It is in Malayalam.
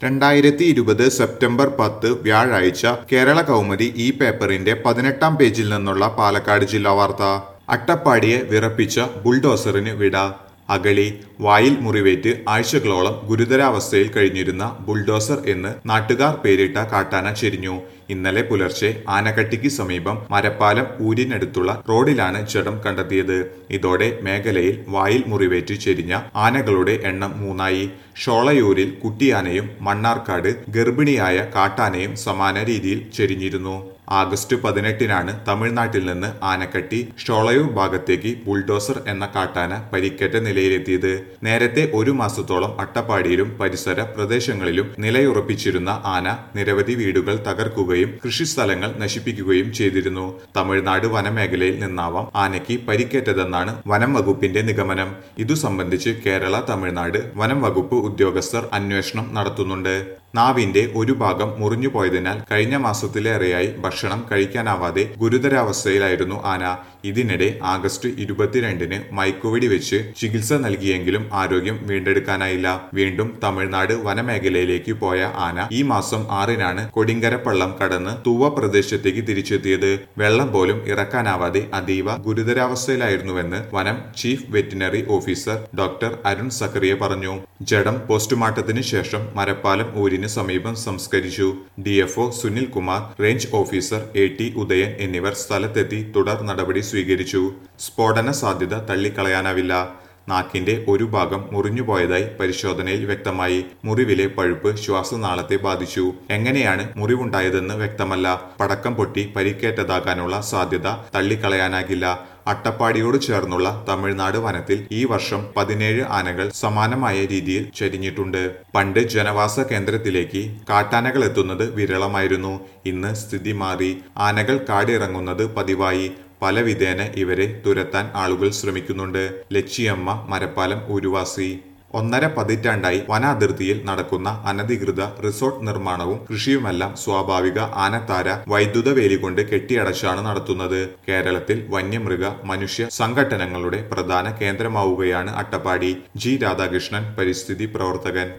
രണ്ടായിരത്തി ഇരുപത് സെപ്റ്റംബർ പത്ത് വ്യാഴാഴ്ച കേരള കൗമുദി ഈ പേപ്പറിന്റെ പതിനെട്ടാം പേജിൽ നിന്നുള്ള പാലക്കാട് ജില്ലാ വാർത്ത അട്ടപ്പാടിയെ വിറപ്പിച്ച ബുൾഡോസറിന് വിട അഗളി വായിൽ മുറിവേറ്റ് ആഴ്ചകളോളം ഗുരുതരാവസ്ഥയിൽ കഴിഞ്ഞിരുന്ന ബുൾഡോസർ എന്ന് നാട്ടുകാർ പേരിട്ട കാട്ടാന ചെരിഞ്ഞു ഇന്നലെ പുലർച്ചെ ആനക്കട്ടിക്ക് സമീപം മരപ്പാലം ഊരിനടുത്തുള്ള റോഡിലാണ് ജഡം കണ്ടെത്തിയത് ഇതോടെ മേഖലയിൽ വായിൽ മുറിവേറ്റ് ചെരിഞ്ഞ ആനകളുടെ എണ്ണം മൂന്നായി ഷോളയൂരിൽ കുട്ടിയാനയും മണ്ണാർക്കാട് ഗർഭിണിയായ കാട്ടാനയും സമാന രീതിയിൽ ചെരിഞ്ഞിരുന്നു ആഗസ്റ്റ് പതിനെട്ടിനാണ് തമിഴ്നാട്ടിൽ നിന്ന് ആനക്കട്ടി ഷോളയൂർ ഭാഗത്തേക്ക് ബുൾഡോസർ എന്ന കാട്ടാന പരിക്കേറ്റ നിലയിലെത്തിയത് നേരത്തെ ഒരു മാസത്തോളം അട്ടപ്പാടിയിലും പരിസര പ്രദേശങ്ങളിലും നിലയുറപ്പിച്ചിരുന്ന ആന നിരവധി വീടുകൾ തകർക്കുകയും കൃഷിസ്ഥലങ്ങൾ നശിപ്പിക്കുകയും ചെയ്തിരുന്നു തമിഴ്നാട് വനമേഖലയിൽ നിന്നാവാം ആനയ്ക്ക് പരിക്കേറ്റതെന്നാണ് വനം വകുപ്പിന്റെ നിഗമനം ഇതു സംബന്ധിച്ച് കേരള തമിഴ്നാട് വനം വകുപ്പ് ഉദ്യോഗസ്ഥർ അന്വേഷണം നടത്തുന്നുണ്ട് നാവിന്റെ ഒരു ഭാഗം മുറിഞ്ഞു പോയതിനാൽ കഴിഞ്ഞ മാസത്തിലേറെയായി ഭക്ഷണം കഴിക്കാനാവാതെ ഗുരുതരാവസ്ഥയിലായിരുന്നു ആന ഇതിനിടെ ആഗസ്റ്റ് ഇരുപത്തിരണ്ടിന് മയക്കുവെടി വെച്ച് ചികിത്സ നൽകിയെങ്കിലും ആരോഗ്യം വീണ്ടെടുക്കാനായില്ല വീണ്ടും തമിഴ്നാട് വനമേഖലയിലേക്ക് പോയ ആന ഈ മാസം ആറിനാണ് കൊടിങ്കരപ്പള്ളം കടന്ന് തൂവ പ്രദേശത്തേക്ക് തിരിച്ചെത്തിയത് വെള്ളം പോലും ഇറക്കാനാവാതെ അതീവ ഗുരുതരാവസ്ഥയിലായിരുന്നുവെന്ന് വനം chief veterinary officer doctor Arun Zachariah പറഞ്ഞു ജഡം പോസ്റ്റ്മോർട്ടത്തിന് ശേഷം മരപ്പാലം ഊരിന് സമീപം സംസ്കരിച്ചു DFO Sunil Kumar range officer A T Udayan എന്നിവർ സ്ഥലത്തെത്തി തുടർ നടപടി സ്വീകരിച്ചു സ്ഫോടന സാധ്യത തള്ളിക്കളയാനാവില്ല നാക്കിന്റെ ഒരു ഭാഗം മുറിഞ്ഞുപോയതായി പരിശോധനയിൽ വ്യക്തമായി മുറിവിലെ പഴുപ്പ് ശ്വാസനാളത്തെ ബാധിച്ചു എങ്ങനെയാണ് മുറിവുണ്ടായതെന്ന് വ്യക്തമല്ല പടക്കം പൊട്ടി പരിക്കേറ്റതാകാനുള്ള സാധ്യത തള്ളിക്കളയാനാകില്ല അട്ടപ്പാടിയോട് ചേർന്നുള്ള തമിഴ്നാട് വനത്തിൽ ഈ വർഷം പതിനേഴ് ആനകൾ സമാനമായ രീതിയിൽ ചരിഞ്ഞിട്ടുണ്ട് പണ്ട് ജനവാസ കേന്ദ്രത്തിലേക്ക് കാട്ടാനകൾ എത്തുന്നത് വിരളമായിരുന്നു ഇന്ന് സ്ഥിതി മാറി ആനകൾ കാടിറങ്ങുന്നത് പതിവായി പല വിധേന ഇവരെ തുരത്താൻ ആളുകൾ ശ്രമിക്കുന്നുണ്ട് ലച്ചിയമ്മ മരപ്പാലം ഊരുവാസി ഒന്നര പതിറ്റാണ്ടായി വനാതിർത്തിയിൽ നടക്കുന്ന അനധികൃത റിസോർട്ട് നിർമ്മാണവും കൃഷിയുമെല്ലാം സ്വാഭാവിക ആനത്താര വൈദ്യുത വേലി കൊണ്ട് കെട്ടിയടച്ചാണ് നടത്തുന്നത് കേരളത്തിൽ വന്യമൃഗ മനുഷ്യ സംഘടനകളുടെ പ്രധാന കേന്ദ്രമാവുകയാണ് അട്ടപ്പാടി ജി രാധാകൃഷ്ണൻ പരിസ്ഥിതി പ്രവർത്തകൻ